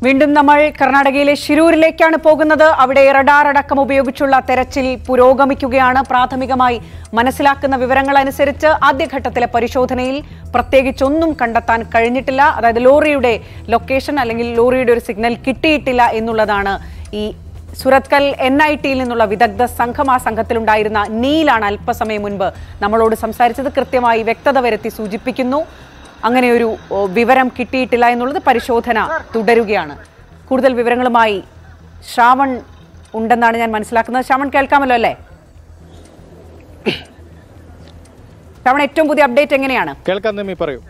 വീണ്ടും നമ്മൾ കർണാടകയിലെ ശിരൂരിലേക്കാണ് പോകുന്നത് അവിടെ റഡാർ അടക്കം ഉപയോഗിച്ചുള്ള തെരച്ചിൽ പുരോഗമിക്കുകയാണ് പ്രാഥമികമായി മനസ്സിലാക്കുന്ന വിവരങ്ങൾ അനുസരിച്ച് ആദ്യഘട്ടത്തിലെ പരിശോധനയിൽ പ്രത്യേകിച്ചൊന്നും കണ്ടെത്താൻ കഴിഞ്ഞിട്ടില്ല അതായത് ലോറിയുടെ ലൊക്കേഷൻ അല്ലെങ്കിൽ ലോറിയുടെ ഒരു സിഗ്നൽ കിട്ടിയിട്ടില്ല എന്നുള്ളതാണ് ഈ സുരത്കൽ എൻ ഐ ടിയിൽ നിന്നുള്ള വിദഗ്ധ സംഘം ആ സംഘത്തിലുണ്ടായിരുന്ന നീലാണ് അല്പസമയം മുൻപ് നമ്മളോട് സംസാരിച്ചത് കൃത്യമായി വ്യക്തത വരുത്തി സൂചിപ്പിക്കുന്നു അങ്ങനെ ഒരു ഓ, വിവരം കിട്ടിയിട്ടില്ല എന്നുള്ളത് പരിശോധന തുടരുകയാണ് കൂടുതൽ വിവരങ്ങളുമായി ശ്രാവൺ ഉണ്ടെന്നാണ് ഞാൻ മനസ്സിലാക്കുന്നത് ശ്രാവൺ കേൾക്കാമല്ലോ അല്ലേ ശ്രാവൺ ഏറ്റവും പുതിയ അപ്ഡേറ്റ് എങ്ങനെയാണ് കേൾക്കാൻ നിമ്മി പറയൂ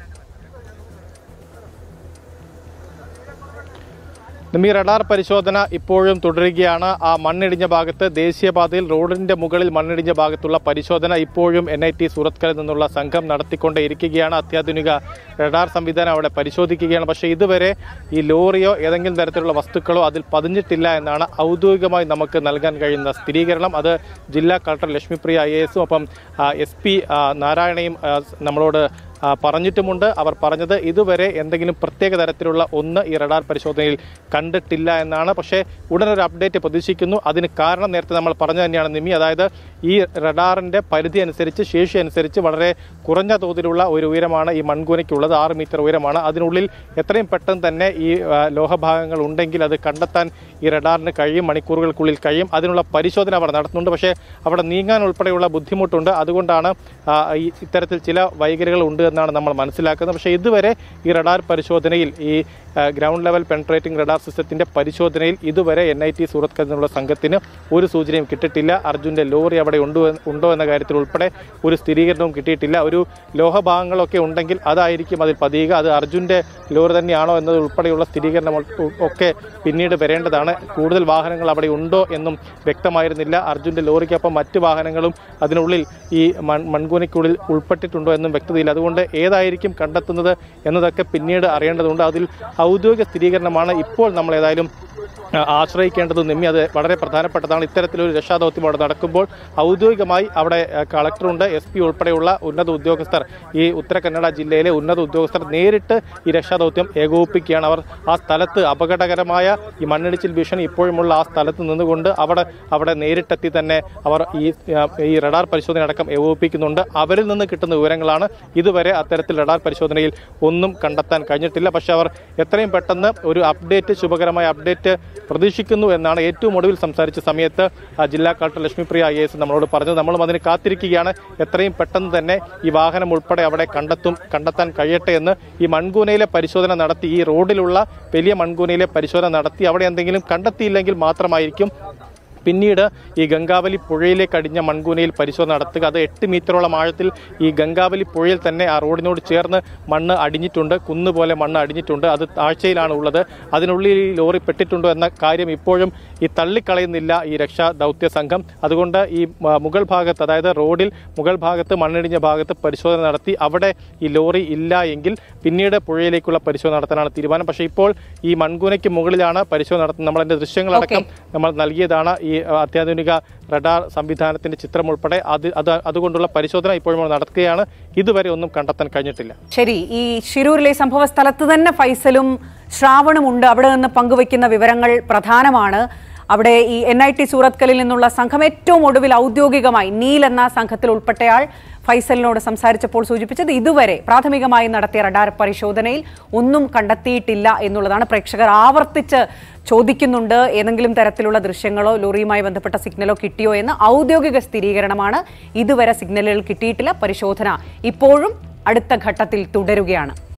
നിമ്മി റഡാർ പരിശോധന ഇപ്പോഴും തുടരുകയാണ് ആ മണ്ണിടിഞ്ഞ ഭാഗത്ത് ദേശീയപാതയിൽ റോഡിന്റെ മുകളിൽ മണ്ണിടിഞ്ഞ ഭാഗത്തുള്ള പരിശോധന ഇപ്പോഴും എൻ ഐ ടി സൂറത്കലിൽ നിന്നുള്ള സംഘം നടത്തിക്കൊണ്ടേയിരിക്കുകയാണ് അത്യാധുനിക റഡാർ സംവിധാനം അവിടെ പരിശോധിക്കുകയാണ് പക്ഷേ ഇതുവരെ ഈ ലോറിയോ ഏതെങ്കിലും തരത്തിലുള്ള വസ്തുക്കളോ അതിൽ പതിഞ്ഞിട്ടില്ല എന്നാണ് ഔദ്യോഗികമായി നമുക്ക് നൽകാൻ കഴിയുന്ന സ്ഥിരീകരണം അത് ജില്ലാ കളക്ടർ ലക്ഷ്മിപ്രിയ ഐ എ എസും ഒപ്പം എസ് പി നാരായണയും ആ, നമ്മളോട് ആ, പറഞ്ഞിട്ടുമുണ്ട് അവർ പറഞ്ഞത് ഇതുവരെ എന്തെങ്കിലും പ്രത്യേക തരത്തിലുള്ള ഒന്ന് ഈ റഡാർ പരിശോധനയിൽ കണ്ടിട്ടില്ല എന്നാണ് പക്ഷേ ഉടനൊരു അപ്ഡേറ്റ് പ്രതീക്ഷിക്കുന്നു അതിന് കാരണം നേരത്തെ നമ്മൾ പറഞ്ഞു തന്നെയാണ് നിമി അതായത് ഈ റഡാറിന്റെ പരിധി അനുസരിച്ച് ശേഷി അനുസരിച്ച് വളരെ കുറഞ്ഞ തോതിലുള്ള ഒരു ഉയരമാണ് ഈ മൺകൂനയ്ക്കുള്ളത് ആറ് മീറ്റർ ഉയരമാണ് അതിനുള്ളിൽ എത്രയും പെട്ടെന്ന് തന്നെ ഈ ആ, ലോഹഭാഗങ്ങൾ ഉണ്ടെങ്കിൽ അത് കണ്ടെത്താൻ ഈ റഡാറിന് കഴിയും മണിക്കൂറുകൾക്കുള്ളിൽ കഴിയും അതിനുള്ള പരിശോധന അവർ നടത്തുന്നുണ്ട് പക്ഷേ അവിടെ നീങ്ങാൻ ഉൾപ്പെടെയുള്ള ബുദ്ധിമുട്ടുണ്ട് അതുകൊണ്ടാണ് ആ, ഈ ഇത്തരത്തിൽ ചില വൈകലുകൾ ഉണ്ട് എന്നാണ് നമ്മൾ മനസ്സിലാക്കുന്നത് പക്ഷേ ഇതുവരെ ഈ റഡാർ പരിശോധനയിൽ ഈ ആ, ഗ്രൗണ്ട് ലെവൽ പെൻട്രേറ്റിംഗ് റഡാർ സിസ്റ്റത്തിന്റെ പരിശോധനയിൽ ഇതുവരെ എൻ ഐ ടി സൂറത്ത് എന്നുള്ള സംഘത്തിന് ഒരു സൂചനയും കിട്ടിയിട്ടില്ല അർജുന്റെ ലോറി അവിടെ ഉണ്ടോ ഉണ്ടോ എന്ന കാര്യത്തിൽ ഉൾപ്പെടെ ഒരു സ്ഥിരീകരണവും കിട്ടിയിട്ടില്ല ഒരു ലോഹഭാഗങ്ങളൊക്കെ ഉണ്ടെങ്കിൽ അതായിരിക്കും അതിൽ പതിയുക അത് അർജുന്റെ ലോറി തന്നെയാണോ എന്നത് ഉൾപ്പെടെയുള്ള സ്ഥിരീകരണം ഉൾ- ഒക്കെ പിന്നീട് വരേണ്ടതാണ് കൂടുതൽ വാഹനങ്ങൾ അവിടെ ഉണ്ടോ എന്നും വ്യക്തമായിരുന്നില്ല അർജുന്റെ ലോറിക്കൊപ്പം മറ്റ് വാഹനങ്ങളും അതിനുള്ളിൽ ഈ മൺ മൺകൂനയ്ക്കുള്ളിൽ ഉൾപ്പെട്ടിട്ടുണ്ടോ എന്നും വ്യക്തതയില്ല അതുകൊണ്ട് ഏതായിരിക്കും കണ്ടെത്തുന്നത് എന്നതൊക്കെ പിന്നീട് അറിയേണ്ടതുണ്ട് അതിൽ ഔദ്യോഗിക സ്ഥിരീകരണമാണ് ഇപ്പോൾ നമ്മൾ ഏതായാലും ആ, ആശ്രയിക്കേണ്ടത് നിമ്മി അത് വളരെ പ്രധാനപ്പെട്ടതാണ് ഇത്തരത്തിലൊരു രക്ഷാദൗത്യം അവിടെ നടക്കുമ്പോൾ ഔദ്യോഗികമായി അവിടെ ആ, കളക്ടറുണ്ട് എസ് പി ഉൾപ്പെടെയുള്ള ഉന്നത ഉദ്യോഗസ്ഥർ ഈ ഉത്തര കന്നഡ ജില്ലയിലെ ഉന്നത ഉദ്യോഗസ്ഥർ നേരിട്ട് ഈ രക്ഷാദൗത്യം ഏകോപിപ്പിക്കുകയാണ് അവർ ആ സ്ഥലത്ത് അപകടകരമായ ഈ മണ്ണിടിച്ചിൽ ഭീഷണി ഇപ്പോഴുമുള്ള ആ സ്ഥലത്ത് നിന്നുകൊണ്ട് അവിടെ അവിടെ നേരിട്ടെത്തി തന്നെ അവർ ഈ ആ, ഈ റഡാർ പരിശോധന അടക്കം ഏകോപിപ്പിക്കുന്നുണ്ട് അവരിൽ നിന്ന് കിട്ടുന്ന വിവരങ്ങളാണ് ഇതുവരെ അത്തരത്തിൽ റഡാർ പരിശോധനയിൽ ഒന്നും കണ്ടെത്താൻ കഴിഞ്ഞിട്ടില്ല പക്ഷേ അവർ എത്രയും പെട്ടെന്ന് ഒരു അപ്ഡേറ്റ് ശുഭകരമായ അപ്ഡേറ്റ് പ്രതീക്ഷിക്കുന്നു എന്നാണ് ഏറ്റവും ഒടുവിൽ സംസാരിച്ച സമയത്ത് ആ, ജില്ലാ കളക്ടർ ലക്ഷ്മിപ്രിയ ഐ എസ് നമ്മളോട് പറഞ്ഞത് നമ്മളും അതിന് കാത്തിരിക്കുകയാണ് എത്രയും പെട്ടെന്ന് തന്നെ ഈ വാഹനം ഉൾപ്പെടെ അവിടെ കണ്ടെത്തും കണ്ടെത്താൻ കഴിയട്ടെ എന്ന് ഈ മൺകൂനയിലെ പരിശോധന നടത്തി ഈ റോഡിലുള്ള വലിയ മൺകൂനയിലെ പരിശോധന നടത്തി അവിടെ എന്തെങ്കിലും കണ്ടെത്തിയില്ലെങ്കിൽ മാത്രമായിരിക്കും പിന്നീട് ഈ ഗംഗാവലി പുഴയിലേക്ക് അടിഞ്ഞ മൺകൂനയിൽ പരിശോധന നടത്തുക അത് എട്ട് മീറ്ററോളം ആഴത്തിൽ ഈ ഗംഗാവലി പുഴയിൽ തന്നെ ആ റോഡിനോട് ചേർന്ന് മണ്ണ് അടിഞ്ഞിട്ടുണ്ട് കുന്നുപോലെ മണ്ണ് അടിഞ്ഞിട്ടുണ്ട് അത് താഴ്ചയിലാണ് ഉള്ളത് അതിനുള്ളിൽ ഈ ലോറി പെട്ടിട്ടുണ്ടോ എന്ന കാര്യം ഇപ്പോഴും ഈ തള്ളിക്കളയുന്നില്ല ഈ രക്ഷാ ദൗത്യ സംഘം അതുകൊണ്ട് ഈ മ- മുകൾ ഭാഗത്ത് അതായത് റോഡിൽ മുകൾ ഭാഗത്ത് മണ്ണിടിഞ്ഞ ഭാഗത്ത് പരിശോധന നടത്തി അവിടെ ഈ ലോറി ഇല്ല എങ്കിൽ പിന്നീട് പുഴയിലേക്കുള്ള പരിശോധന നടത്താനാണ് തീരുമാനം പക്ഷേ ഇപ്പോൾ ഈ മൺകൂനയ്ക്ക് മുകളിലാണ് പരിശോധന നടത്തുന്നത് നമ്മൾ അതിന്റെ ദൃശ്യങ്ങളടക്കം നമ്മൾ നൽകിയതാണ് ഈ അഹ്, അത്യാധുനിക റഡാർ സംവിധാനത്തിന്റെ ചിത്രം ഉൾപ്പെടെ അത് അത് അതുകൊണ്ടുള്ള പരിശോധന ഇപ്പോഴും നമ്മൾ നടത്തുകയാണ് ഇതുവരെ ഒന്നും കണ്ടെത്താൻ കഴിഞ്ഞിട്ടില്ല ശരി ഈ ശിരൂരിലെ സംഭവ സ്ഥലത്ത് തന്നെ ഫൈസലും ശ്രാവണും ഉണ്ട് അവിടെ നിന്ന് പങ്കുവയ്ക്കുന്ന വിവരങ്ങൾ പ്രധാനമാണ് അവിടെ ഈ എൻ ഐ ടി സൂറത്കലിൽ നിന്നുള്ള സംഘം ഏറ്റവും ഒടുവിൽ ഔദ്യോഗികമായി നീൽ എന്ന സംഘത്തിൽ ഉൾപ്പെട്ടയാൾ ഫൈസലിനോട് സംസാരിച്ചപ്പോൾ സൂചിപ്പിച്ചത് ഇതുവരെ പ്രാഥമികമായി നടത്തിയ റഡാർ പരിശോധനയിൽ ഒന്നും കണ്ടെത്തിയിട്ടില്ല എന്നുള്ളതാണ് പ്രേക്ഷകർ ആവർത്തിച്ച് ചോദിക്കുന്നുണ്ട് ഏതെങ്കിലും തരത്തിലുള്ള ദൃശ്യങ്ങളോ ലോറിയുമായി ബന്ധപ്പെട്ട സിഗ്നലോ കിട്ടിയോ എന്ന് ഔദ്യോഗിക സ്ഥിരീകരണമാണ് ഇതുവരെ സിഗ്നലുകൾ കിട്ടിയിട്ടില്ല പരിശോധന ഇപ്പോഴും അടുത്ത ഘട്ടത്തിൽ തുടരുകയാണ്